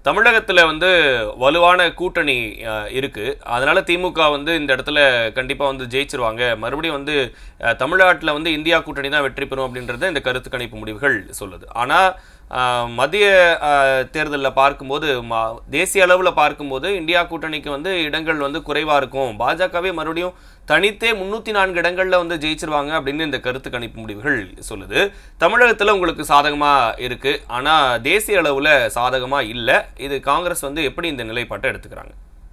தமிழகத்துல வந்து வலுவான கூட்டணி அஹ், இருக்கு அதனால திமுக வந்து இந்த இடத்துல கண்டிப்பா வந்து ஜெயிச்சிருவாங்க மறுபடியும் வந்து அஹ், தமிழ்நாட்டுல வந்து இந்தியா கூட்டணி தான் வெற்றி பெறும் அப்படின்றத இந்த கருத்து கணிப்பு முடிவுகள் சொல்லுது ஆனா அஹ், மத்திய தேர்தலில் பார்க்கும்போது ம- தேசிய அளவில் பார்க்கும்போது இந்தியா கூட்டணிக்கு வந்து இடங்கள் வந்து குறைவா இருக்கும் பாஜகவே மறுபடியும் தனித்தே முன்னூத்தி நான்கு இடங்கள்ல வந்து ஜெயிச்சிருவாங்க அப்படின்னு இந்த கருத்து கணிப்பு முடிவுகள் சொல்லுது தமிழகத்துல உங்களுக்கு சாதகமா இருக்கு ஆனா தேசிய அளவுல சாதகமா இல்ல இது காங்கிரஸ் வந்து எப்படி இந்த நிலைப்பாட்டை எடுத்துக்கிறாங்க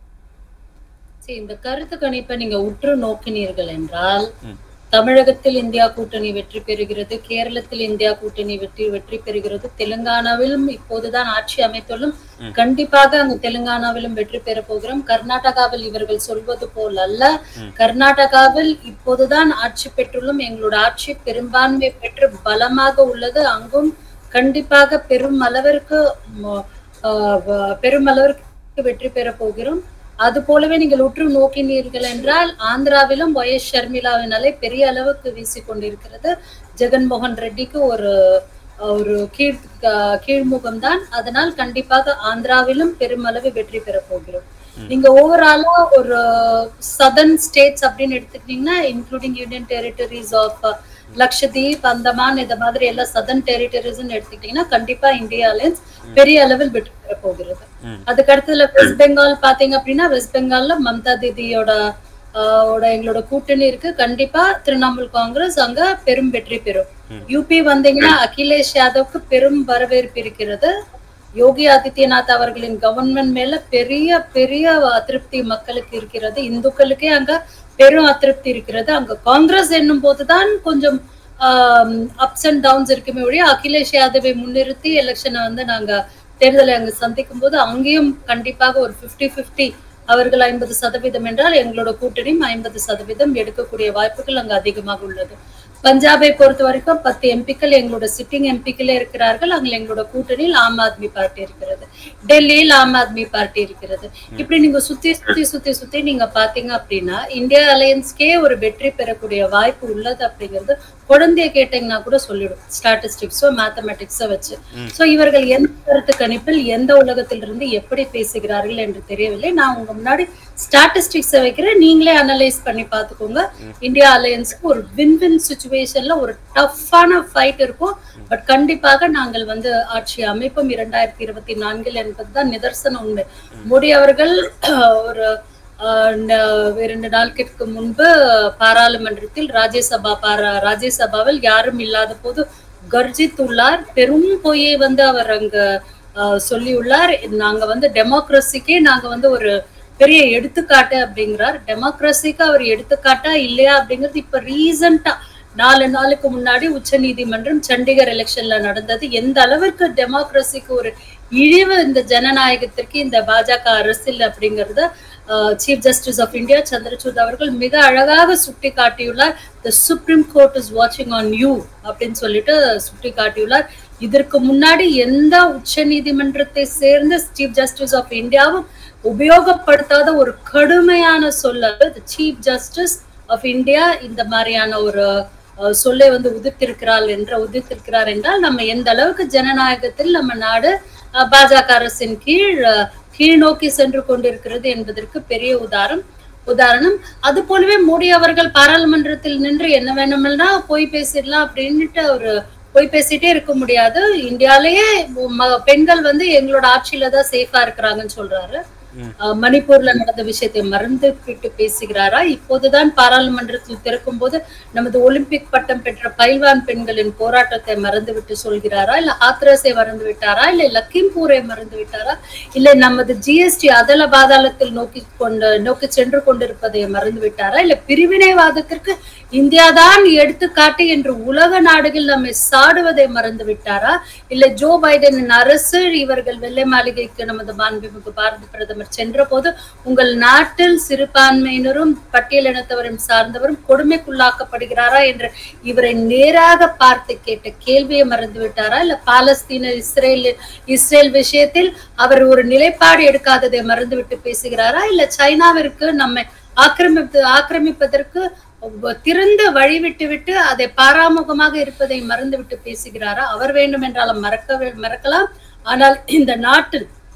சரி, இந்த கருத்து கணிப்பை நீங்க உற்று நோக்கினீர்கள் என்றால் தமிழகத்தில் இந்தியா கூட்டணி வெற்றி பெறுகிறது கேரளத்தில் இந்தியா கூட்டணி வெற்றி வெற்றி பெறுகிறது தெலுங்கானாவிலும் இப்போதுதான் ஆட்சி அமைத்துள்ளும் கண்டிப்பாக அங்கு தெலுங்கானாவிலும் வெற்றி பெற போகிறோம் கர்நாடகாவில் இவர்கள் சொல்வது போல் அல்ல கர்நாடகாவில் இப்போதுதான் ஆட்சி பெற்றுள்ளோம் எங்களோட ஆட்சி பெரும்பான்மை பெற்று பலமாக உள்ளது அங்கும் கண்டிப்பாக பெரும் அளவிற்கு ம- ஆஹ் வ- பெரும் அளவிற்கு வெற்றி பெற போகிறோம் அது போலவே நீங்கள் உற்று நோக்கினீர்கள் என்றால் ஆந்திராவிலும் ஒய் எஸ் ஷர்மிளாவின் அலை பெரிய அளவுக்கு வீசிக்கொண்டிருக்கிறது ஜெகன்மோகன் ரெட்டிக்கு ஒரு ஒரு கீழ் கீழ்முகம் தான் அதனால் கண்டிப்பாக ஆந்திராவிலும் பெருமளவு வெற்றி பெற போகிறோம் நீங்க ஓவராலா ஒரு சதர்ன் ஸ்டேட்ஸ் அப்படின்னு எடுத்துக்கிட்டீங்கன்னா including union territories of Lakshadweep Andaman இந்த மாதிரி எல்லா சதர்ன் டெரிட்டரிஸ் எடுத்துக்கிட்டீங்கன்னா கண்டிப்பா இந்தியா அலையன்ஸ் பெரிய அளவில் வெற்றி பெற போகிறது அதுக்கு அடுத்ததுல வெஸ்ட் பெங்கால் பாத்தீங்க அப்படின்னா வெஸ்ட் பெங்கால்ல மம்தா தீதியோட ஆஹ், ஓட எங்களோட கூட்டணி இருக்கு கண்டிப்பா திரிணாமுல் காங்கிரஸ் அங்க பெரும் வெற்றி பெறும் யூபி வந்தீங்கன்னா அகிலேஷ் யாதவ்க்கு பெரும் வரவேற்பு இருக்கிறது யோகி ஆதித்யநாத் அவர்களின் கவர்மெண்ட் மேல பெரிய பெரிய அதிருப்தி மக்களுக்கு இருக்கிறது இந்துக்களுக்கே அங்க பெரும் அதிருப்தி இருக்கிறது அங்க காங்கிரஸ் என்னும் போதுதான் கொஞ்சம் அப்ஸ் அண்ட் டவுன்ஸ் இருக்குமே ஒழிய அகிலேஷ் யாதவை முன்னிறுத்தி எலெக்ஷனை வந்து நாங்க தேர்தலை அங்க சந்திக்கும் போது அங்கேயும் கண்டிப்பாக ஒரு 50 50 அவர்கள் ஐம்பது சதவீதம் என்றால் எங்களோட கூட்டணியும் ஐம்பது சதவீதம் எடுக்கக்கூடிய வாய்ப்புகள் அங்க அதிகமாக உள்ளது பஞ்சாபை பொறுத்த வரைக்கும் பத்து எம்பிக்கள் எங்களோட சிட்டிங் எம்பிக்களே இருக்கிறார்கள் அங்க எங்களோட கூட்டணியில் ஆம் ஆத்மி பார்ட்டி இருக்கிறது டெல்லியில் ஆம் ஆத்மி பார்ட்டி இருக்கிறது இப்படி நீங்க சுத்தி சுத்தி சுத்தி சுத்தி நீங்க பாத்தீங்க அப்படின்னா இந்தியா அலையன்ஸ்க்கே ஒரு வெற்றி பெறக்கூடிய வாய்ப்பு உள்ளது அப்படிங்கிறது குழந்தைய கேட்டீங்கன்னா கூட சொல்லிடும் ஸ்டாட்டிஸ்டிக்ஸோ மேத்தமெட்டிக்ஸோ வச்சு சோ இவர்கள் எந்த கருத்து கணிப்பில் எந்த உலகத்திலிருந்து எப்படி பேசுகிறார்கள் என்று தெரியவில்லை நான் உங்க முன்னாடி ஸ்டாட்டிஸ்டிக்ஸை வைக்கிறேன் நீங்களே அனலைஸ் பண்ணி பார்த்துக்கோங்க இந்தியா அலையன்ஸ்க்கு ஒரு வின் வின் சுச்சுவேஷன்ல ஒரு டஃப்பான ஃபைட் இருக்கும் பட் கண்டிப்பாக நாங்கள் வந்து ஆட்சி அமைப்போம் இரண்டாயிரத்தி இருபத்தி நான்கில் என்பதுதான் நிதர்சன உண்மை மோடி அவர்கள் ஒரு ஆஹ் ந- இரண்டு நாட்களுக்கு முன்பு பாராளுமன்றத்தில் ராஜ்யசபா பாரா ராஜ்யசபாவில் யாரும் இல்லாத போது கர்ஜித்துள்ளார் பெரும் பொய்யை வந்து அவர் அங்க ஆஹ் சொல்லியுள்ளார் நாங்க வந்து டெமோக்ரஸிக்கே நாங்க வந்து ஒரு பெரிய எடுத்துக்காட்டு அப்படிங்கிறார் டெமோக்ரஸிக்கு அவர் எடுத்துக்காட்டா இல்லையா அப்படிங்கிறது இப்ப ரீசண்டா நாலு நாளுக்கு முன்னாடி உச்ச நீதிமன்றம் சண்டிகர் எலெக்ஷன்ல நடந்தது எந்த அளவிற்கு டெமோக்ரஸிக்கு ஒரு இழிவு இந்த ஜனநாயகத்திற்கு இந்த பாஜக அரசில் அப்படிங்கறத chief justice of India Chandrachud அவர்கள் மிக அழகாக சுட்டி காட்டியுள்ளார் த சுப்ரீம் கோர்ட் இஸ் வாட்சிங் ஆன் யூ அப்படின்னு சொல்லிட்டு சுட்டி காட்டியுள்ளார் இதற்கு முன்னாடி எந்த உச்ச நீதிமன்றத்தை சேர்ந்த சீஃப் ஜஸ்டிஸ் ஆஃப் இந்தியாவும் உபயோகப்படுத்தாத ஒரு கடுமையான சொல் சீஃப் ஜஸ்டிஸ் ஆஃப் இந்தியா இந்த மாதிரியான ஒரு அஹ், சொல்லை வந்து உதிர்த்திருக்கிறாள் என்ற உதிர்த்திருக்கிறார் என்றால் நம்ம எந்த அளவுக்கு ஜனநாயகத்தில் நம்ம நாடு அஹ், பாஜக அரசின் கீழ் அஹ், கீழ் நோக்கி சென்று கொண்டிருக்கிறது என்பதற்கு பெரிய உதாரணம் உதாரணம் அது போலவே மோடி அவர்கள் பாராளுமன்றத்தில் நின்று என்ன வேணுமென்னா போய் பேசிடலாம் அப்படின்னுட்டு ஒரு போய் பேசிட்டே இருக்க முடியாது இந்தியாலேயே ம- பெண்கள் வந்து எங்களோட ஆட்சியில தான் சேஃபா இருக்கிறாங்கன்னு சொல்றாரு அஹ் மணிப்பூர்ல நடந்த விஷயத்தை மறந்து விட்டு பேசுகிறாரா இப்போதுதான் பாராளுமன்றத்தில் திறக்கும் போது நமது ஒலிம்பிக் பட்டம் பெற்ற பைல்வான் பெண்களின் போராட்டத்தை மறந்து விட்டு சொல்கிறாரா இல்ல ஹாத்ரஸை மறந்து விட்டாரா இல்ல லக்கிம்பூரை மறந்து விட்டாரா இல்ல நமது ஜிஎஸ்டி அதல பாதாளத்தில் நோக்கி கொண்டு நோக்கி சென்று கொண்டிருப்பதை மறந்து விட்டாரா இல்ல பிரிவினைவாதத்திற்கு இந்தியாதான் எடுத்துக்காட்டு என்று உலக நாடுகள் நம்மை சாடுவதை மறந்து விட்டாரா இல்ல ஜோ பைடனின் அரசு இவர்கள் வெள்ளை மாளிகைக்கு நமது மாண்புமிகு பாரத பிரதமர் சென்ற போது உங்கள் நாட்டில் சிறுபான்மையினரும் பட்டியலினத்தவரும் சார்ந்தவரும் கொடுமைக்குள்ளாக்கப்படுகிறாரா என்று இவரை நேராக பார்த்து கேட்ட கேள்வியை மறந்து விட்டாரா இல்ல பாலஸ்தீன இஸ்ரேல் இஸ்ரேல் விஷயத்தில் அவர் ஒரு நிலைப்பாடு எடுக்காததை மறந்துவிட்டு பேசுகிறாரா இல்ல சைனாவிற்கு நம்மை ஆக்கிரமிப்பு ஆக்கிரமிப்பதற்கு திறந்த வழி விட்டு விட்டு அதை பாராமுகமாக இருப்பதை மறந்துவிட்டு பேசுகிறாரா அவர் வேண்டும் என்றாலும் மறக்க மறக்கலாம் ஆனால் இந்த நாட்டில்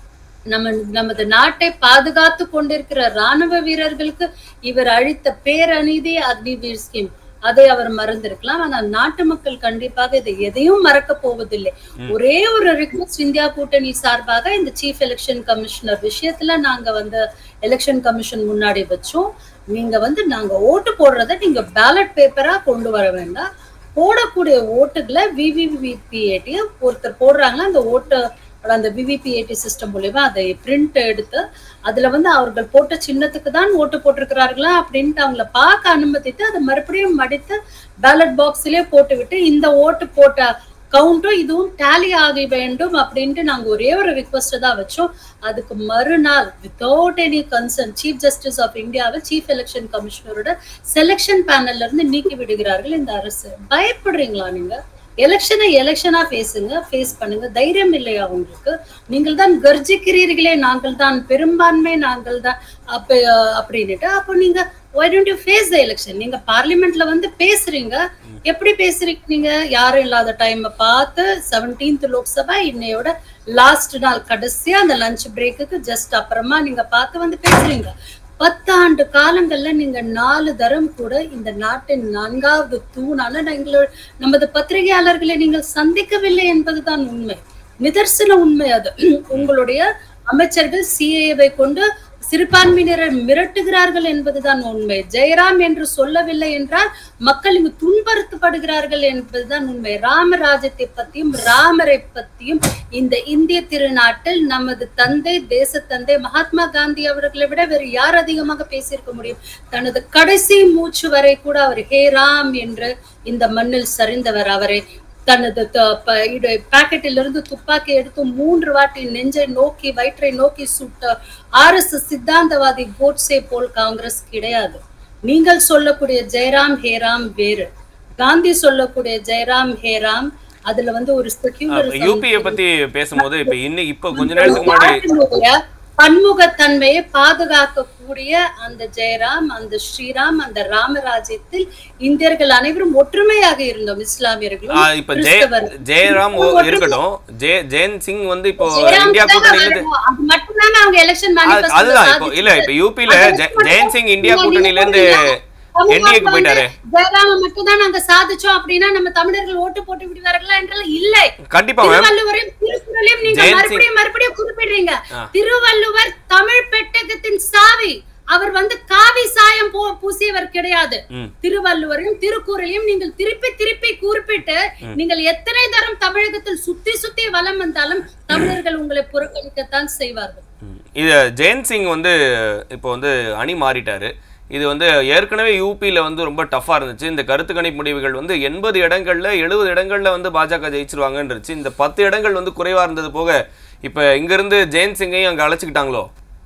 நம்ம நமது நாட்டை பாதுகாத்து கொண்டிருக்கிற ராணுவ வீரர்களுக்கு இவர் அளித்த பேரநீதி அக்னிவீர் ஸ்கீம் அதை அவர் மறந்திருக்கலாம் ஆனால் நாட்டு மக்கள் கண்டிப்பாக இதை எதையும் மறக்க போவதில்லை ஒரே ஒரு ரிக்வஸ்ட் இந்தியா கூட்டணி சார்பாக இந்த சீஃப் எலெக்ஷன் கமிஷனர் விஷயத்துல நாங்க வந்து எலெக்ஷன் கமிஷன் முன்னாடி வச்சோம் நீங்க வந்து நாங்க ஓட்டு போடுறத நீங்க பேலட் பேப்பரா கொண்டு வர வேண்டாம் போடக்கூடிய ஓட்டுகளை விவிவிபிஏடி ஒருத்தர் போடுறாங்களா அந்த ஓட்டு அந்த விவிபிஏடி சிஸ்டம் மூலியமா அதை பிரிண்ட் எடுத்து அதுல வந்து அவர்கள் போட்ட சின்னத்துக்கு தான் ஓட்டு போட்டிருக்கிறார்களா அப்படின்ட்டு அவங்கள பார்க்க அனுமதித்து அதை மறுபடியும் மடித்து பேலட் பாக்ஸ்லயே போட்டு விட்டு இந்த ஓட்டு போட்ட கவுண்டும் இதுவும் டேலி ஆகி வேண்டும் அப்படின்ட்டு நாங்க ஒரே ஒரு ரிக்வஸ்ட் தான் வச்சோம் அதுக்கு மறுநாள் without any concern chief justice of இந்தியாவை சீஃப் எலெக்ஷன் கமிஷனரோட செலெக்ஷன் பேனல்ல இருந்து நீக்கி விடுகிறார்கள் இந்த அரசு பயப்படுறீங்களா நீங்க எலெக்ஷனை எலெக்ஷனா பேசுங்க ஃபேஸ் பண்ணுங்க தைரியம் இல்லையா உங்களுக்கு நீங்கள் தான் கர்ஜிக்கிறீர்களே நாங்கள் தான் பெரும்பான்மை நாங்கள் தான் அப்ப அப்படின்னுட்டு அப்போ நீங்க why don't you face the election நீங்க பார்லிமெண்ட்ல வந்து பேசுறீங்க எப்படி பேசுறீங்க நீங்க யாரும் இல்லாத டைம் பார்த்து செவன்டீன்த் லோக்சபா இன்னையோட லாஸ்ட் நாள் கடைசியா அந்த லஞ்ச் பிரேக்குக்கு ஜஸ்ட் அப்புறமா நீங்க பார்த்து வந்து பேசுறீங்க பத்தாண்டு காலங்கள்ல நீங்க நாலு தரம் கூட இந்த நாட்டின் நான்காவது தூணான எங்களோட நமது பத்திரிகையாளர்களை நீங்கள் சந்திக்கவில்லை என்பதுதான் உண்மை நிதர்சன உண்மை அது உங்களுடைய அமைச்சர்கள் சிஏவை கொண்டு சிறுபான்மையினரை மிரட்டுகிறார்கள் என்பதுதான் உண்மை ஜெயராம் என்று சொல்லவில்லை என்றால் மக்கள் இங்கு துன்புறுத்தப்படுகிறார்கள் என்பதுதான் உண்மை ராமராஜ்யத்தை பத்தியும் ராமரை பத்தியும் இந்த இந்திய திருநாட்டில் நமது தந்தை தேச தந்தை மகாத்மா காந்தி அவர்களை விட வேறு யார் அதிகமாக பேசியிருக்க முடியும் தனது கடைசி மூச்சு வரை கூட அவர் ஹே ராம் என்று இந்த மண்ணில் சரிந்தவர் அவரை தனது பாக்கெட்டில் இருந்து துப்பாக்கி எடுத்து மூன்று வாட்டி நெஞ்சை நோக்கி வயிற்றை நோக்கி சுட்ட ஆர் எஸ் சித்தாந்தவாதி கோட்ஸே போல் காங்கிரஸ் கிடையாது நீங்கள் சொல்லக்கூடிய ஜெயராம் ஹேராம் வேறு காந்தி சொல்லக்கூடிய ஜெயராம் ஹேராம் அதுல வந்து ஒரு யூபியை பத்தி பேசும்போது இப்ப இன்னும் இப்ப கொஞ்ச நேரத்துக்கு முன்னாடி பன்முகத்தன்மையை பாதுகாக்கக்கூடிய அந்த ஜெயராம் அந்த ஸ்ரீராம் அந்த ராமராஜ்யத்தில் இந்தியர்கள் அனைவரும் ஒற்றுமையாக இருந்தோம் இஸ்லாமியர்களும் இப்ப ஜெயராம் இருக்கட்டும் ஜெய ஜெயன் சிங் வந்து இப்போ இந்தியா கூட்டணியில மட்டும்தானே அவங்க எலெக்ஷன் அதுதான் இப்போ இல்ல இப்ப யூபில ஜெயன் சிங் இந்தியா கூட்டணியில இருந்து என்டிஏக்கு போயிட்டாரு ஜெயராம மட்டும் தான் நாங்க சாதிச்சோம் அப்படின்னா நம்ம தமிழர்கள் ஓட்டு போட்டு விடுவார்களா என்றால் இல்லை கண்டிப்பா மேம் திருவள்ளுவரையும் திருக்குறளையும் நீங்க மறுபடியும் மறுபடியும் குறிப்பிடுறீங்க திருவள்ளுவர் தமிழ் பெட்டகத்தின் சாவி அவர் வந்து காவி சாயம் போ பூசியவர் கிடையாது திருவள்ளுவரையும் திருக்குறளையும் நீங்கள் திருப்பி திருப்பி குறிப்பிட்டு நீங்கள் எத்தனை தரம் தமிழகத்தில் சுத்தி சுத்தி வலம் வந்தாலும் தமிழர்கள் உங்களை புறக்கணிக்கத்தான் செய்வார்கள் இது ஜெயந்த் சிங் வந்து இப்போ வந்து அணி மாறிட்டாரு இது வந்து ஏற்கனவே யூபியில் வந்து ரொம்ப டஃப்பாக இருந்துச்சு இந்த கருத்து கணிப்பு முடிவுகள் வந்து எண்பது இடங்கள்ல எழுபது இடங்கள்ல வந்து பாஜக ஜெயிச்சிருவாங்கன்றுச்சு இந்த பத்து இடங்கள் வந்து குறைவாக இருந்தது போக இப்போ இங்கேருந்து ஜெயந்த் சிங்கையும் அங்கே அழைச்சிக்கிட்டாங்களோ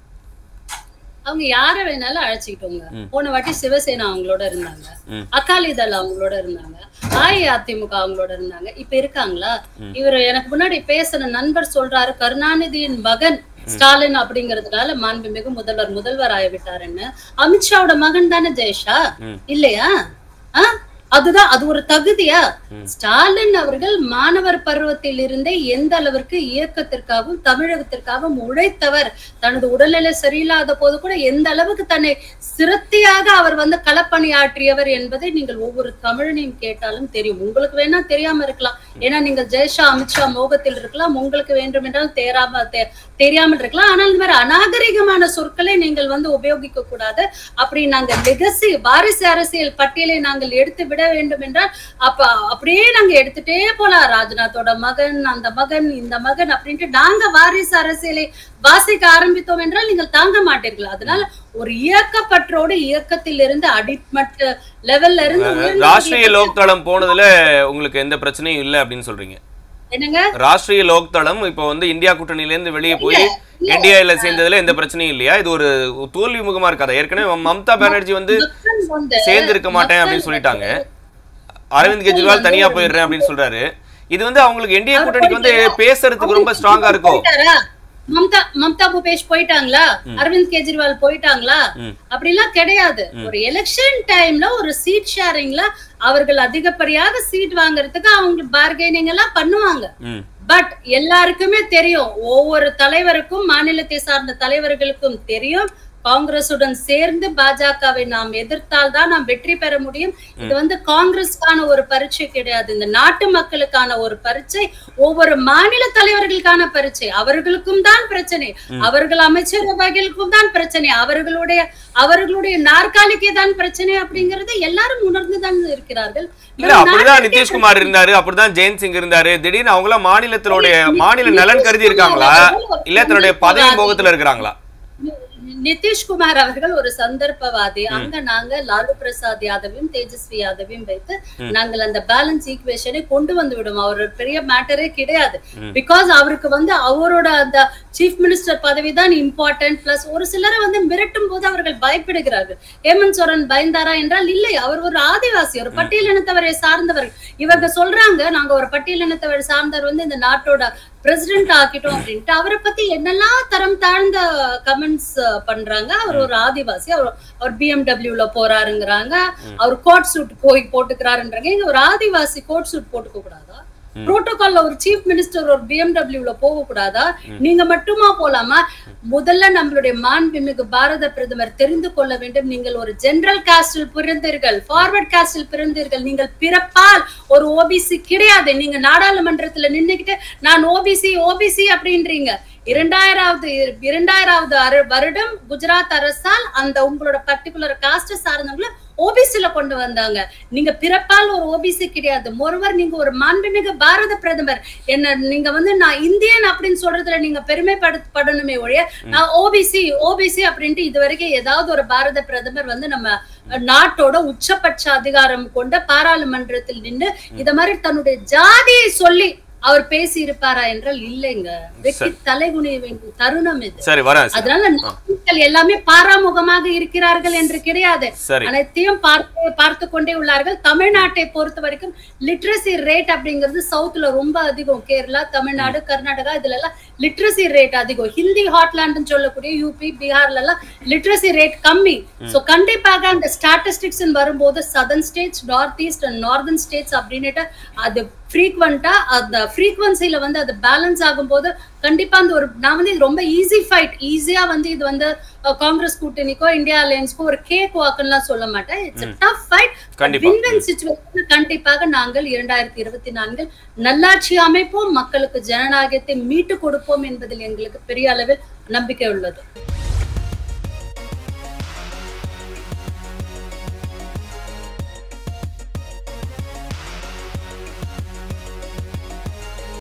அவங்க யார வேணாலும் அழைச்சிக்கிட்டோங்க போன வாட்டி சிவசேனா அவங்களோட இருந்தாங்க அகாலிதள் அவங்களோட இருந்தாங்க அஇஅதிமுக அவங்களோட இருந்தாங்க இப்ப இருக்காங்களா இவர் எனக்கு முன்னாடி பேசின நண்பர் சொல்றாரு கருணாநிதியின் மகன் ஸ்டாலின் அப்படிங்கறதுனால மாண்புமிகு முதல்வர் முதல்வர் ஆகிவிட்டாருன்னு அமித்ஷாவோட மகன் தானே ஜெயஷா இல்லையா ஆஹ் அதுதான் அது ஒரு தகுதியா ஸ்டாலின் அவர்கள் மாணவர் பருவத்தில் இருந்தே எந்த அளவிற்கு இயக்கத்திற்காகவும் தமிழகத்திற்காகவும் உழைத்தவர் தனது உடல்நிலை சரியில்லாத போது கூட எந்த அளவுக்கு தன்னை சிரத்தியாக அவர் வந்து களப்பணியாற்றியவர் என்பதை நீங்கள் ஒவ்வொரு தமிழனையும் கேட்டாலும் தெரியும் உங்களுக்கு வேணா தெரியாம இருக்கலாம் ஏன்னா நீங்கள் ஜெயஷா அமித்ஷா மோகத்தில் இருக்கலாம் உங்களுக்கு வேண்டும் என்றால் தேராம தெரியாமல் இருக்கலாம் ஆனால் இந்த மாதிரி அநாகரிகமான சொற்களை நீங்கள் வந்து உபயோகிக்க கூடாது அப்படி நாங்கள் லெகசி வாரிசு அரசியல் பட்டியலை நாங்கள் எடுத்து விட வேண்டும் என்றால் அப்ப அப்படியே நாங்க எடுத்துட்டே போலாம் ராஜ்நாத்தோட மகன் அந்த மகன் இந்த மகன் அப்படின்ட்டு நாங்க வாரிசு அரசியலை வாசிக்க ஆரம்பித்தோம் என்றால் நீங்கள் தாங்க மாட்டீர்கள் அதனால ஒரு இயக்கப்பற்றோடு இயக்கத்தில் இருந்து அடிமட்ட லெவல்ல இருந்து ராஷ்டிரிய லோக்தளம் போனதுல உங்களுக்கு எந்த பிரச்சனையும் இல்லை அப்படின்னு சொல்றீங்க என்னங்க ராஷ்டிரிய லோக்தளம் இப்போ வந்து இந்தியா கூட்டணியில இருந்து வெளியே போய் என்டிஏல சேர்ந்ததுல எந்த பிரச்சனையும் இல்லையா இது ஒரு தோல்வி முகமா இருக்காதா ஏற்கனவே மம்தா பானர்ஜி வந்து சேர்ந்து இருக்க மாட்டேன் அப்படின்னு சொல்லிட்டாங்க அரவிந்த் கெஜ்ரிவால் தனியா போயிடுறேன் அப்படின்னு சொல்றாரு இது வந்து அவங்களுக்கு என்டிஏ கூட்டணிக்கு வந்து பேசுறதுக்கு ரொம்ப ஸ்ட்ராங்கா இருக்கும் மம்தா மம்தா பூபேஷ் போயிட்டாங்களா அரவிந்த் கெஜ்ரிவால் போயிட்டாங்களா அப்படிலாம் கிடையாது ஒரு எலெக்ஷன் டைம்ல ஒரு சீட் ஷேரிங்ல அவர்கள் அதிகப்படியாக சீட் வாங்குறதுக்கு அவங்க பார்கெனிங் எல்லாம் பண்ணுவாங்க பட் எல்லாருக்குமே தெரியும் ஒவ்வொரு தலைவருக்கும் மாநிலத்தை சார்ந்த தலைவர்களுக்கும் தெரியும் காங்கிரசுடன் சேர்ந்து பாஜகவை நாம் எதிர்த்தால் தான் நாம் வெற்றி பெற முடியும் இது வந்து காங்கிரஸ்க்கான ஒரு பரீட்சை கிடையாது இந்த நாட்டு மக்களுக்கான ஒரு பரீட்சை ஒவ்வொரு மாநில தலைவர்களுக்கான பரீட்சை அவர்களுக்கும் தான் பிரச்சனை அவர்கள் அமைச்சரவைகளுக்கும் தான் பிரச்சனை அவர்களுடைய அவர்களுடைய நாற்காலிக்கே தான் பிரச்சனை அப்படிங்கறது எல்லாரும் உணர்ந்துதான் இருக்கிறார்கள் இல்ல அப்படிதான் நிதிஷ்குமார் இருந்தாரு அப்படிதான் ஜெயந்த் சிங் இருந்தாரு திடீர்னு அவங்கள மாநிலத்தினுடைய மாநில நலன் கருதி இருக்காங்களா இல்ல தன்னுடைய பதவி போகத்துல இருக்கிறாங்களா நிதிஷ்குமார் அவர்கள் ஒரு சந்தர்ப்பவாதி அங்க நாங்க லாலு பிரசாத் யாதவையும் தேஜஸ்வி யாதவையும் வைத்து நாங்கள் அந்த பேலன்ஸ் ஈக்குவேஷனை கொண்டு வந்து விடுவோம் அவர் ஒரு பெரிய மேட்டரே கிடையாது பிகாஸ் அவருக்கு வந்து அவரோட அந்த சீஃப் மினிஸ்டர் பதவி தான் இம்பார்ட்டன்ட் பிளஸ் ஒரு சிலரை வந்து மிரட்டும் போது அவர்கள் பயப்படுகிறார்கள் ஹேமந்த் சோரன் பயந்தாரா என்றால் இல்லை அவர் ஒரு ஆதிவாசி ஒரு பட்டியலினத்தவரை சார்ந்தவர் இவங்க சொல்றாங்க நாங்க ஒரு பட்டியலினத்தவர் சார்ந்தவர் வந்து இந்த நாட்டோட பிரசிடென்ட் ஆக்கிட்டோம் அப்படின்ட்டு அவரை பத்தி என்னெல்லாம் தரம் தாழ்ந்த கமெண்ட்ஸ் பண்றாங்க அவர் ஒரு ஆதிவாசி அவர் அவர் பிஎம்டபிள்யூல போறாருங்கிறாங்க அவர் கோட் சூட் போய் போட்டுக்கிறாருன்றாங்க இங்க ஒரு ஆதிவாசி கோட் சூட் போட்டுக்க கூடாதா புரோட்டோகால்ல ஒரு சீஃப் மினிஸ்டர் ஒரு பிஎம்டபிள்யூல போக கூடாதா நீங்க மட்டுமா போலாமா முதல்ல நம்மளுடைய மாண்புமிகு பாரத பிரதமர் தெரிந்து கொள்ள வேண்டும் நீங்கள் ஒரு ஜெனரல் காஸ்டில் பிறந்தீர்கள் ஃபார்வர்ட் காஸ்டில் பிறந்தீர்கள் நீங்கள் பிறப்பால் ஒரு ஓபிசி கிடையாது நீங்க நாடாளுமன்றத்துல நின்னுக்கிட்டு நான் ஓபிசி ஓபிசி அப்படின்றீங்க இரண்டாயிராவது இரண்டாயிராவது அரு- வருடம் குஜராத் அரசால் அந்த உங்களோட பர்டிகுலர் காஸ்ட் சார்ந்தவங்களை ஓபிசில கொண்டு வந்தாங்க நீங்க பிறப்பால் ஒரு ஓபிசி கிடையாது ஒருவர் நீங்க ஒரு மாண்புமிகு பாரத பிரதமர் என்ன நீங்க வந்து நான் இந்தியன் அப்படின்னு சொல்றதுல நீங்க பெருமைப்படணுமே ஒழிய நான் ஓபிசி ஓபிசி அப்படின்ட்டு இது வரைக்கும் ஏதாவது ஒரு பாரத பிரதமர் வந்து நம்ம நாட்டோட உச்சபட்ச அதிகாரம் கொண்ட பாராளுமன்றத்தில் நின்று இத மாதிரி தன்னுடைய ஜாதியை சொல்லி அவர் பேசி இருப்பாரா என்றால் இல்லைங்க வெற்றி தலைகுனிய வேண்டிய தருணம் இது சரி வரேன் சார் அதனால மக்கள் எல்லாமே பாராமுகமாக இருக்கிறார்கள் என்று கிடையாது சரி அனைத்தையும் பார்த்து பார்த்து கொண்டே உள்ளார்கள் தமிழ்நாட்டை பொறுத்த வரைக்கும் லிட்ரஸி ரேட் அப்படிங்கிறது சவுத்ல ரொம்ப அதிகம் கேரளா தமிழ்நாடு கர்நாடகா இதுல எல்லாம் லிட்ரஸி ரேட் அதிகம் ஹிந்தி ஹாட்லாண்ட்னு சொல்லக்கூடிய யூபி பீகார்ல எல்லாம் லிட்ரஸி ரேட் கம்மி சோ கண்டிப்பாக அந்த ஸ்டாட்டிஸ்டிக்ஸ் வரும்போது southern states north east and northern states அப்படின்னுட்டு அது ஃப்ரீக்வெண்டா அந்த ஃப்ரீக்வன்சில வந்து அது பேலன்ஸ் ஆகும்போது கண்டிப்பா அந்த ஒரு நான் வந்து இது ரொம்ப ஈஸி ஃபைட் ஈஸியா வந்து இது வந்து அஹ், காங்கிரஸ் கூட்டணிக்கோ இந்தியா அலையன்ஸ்க்கோ ஒரு கேக் வாக்குலாம் சொல்ல மாட்டேன் இட்ஸ் டஃப் ஃபைட் கண்டிப்பா. வின் வின் சுச்சுவேஷன் கண்டிப்பாக நாங்கள் இரண்டாயிரத்தி இருபத்தி நான்கில் நல்லாட்சி அமைப்போம் மக்களுக்கு ஜனநாயகத்தை மீட்டு கொடுப்போம் என்பதில் எங்களுக்கு பெரிய அளவில் நம்பிக்கை உள்ளது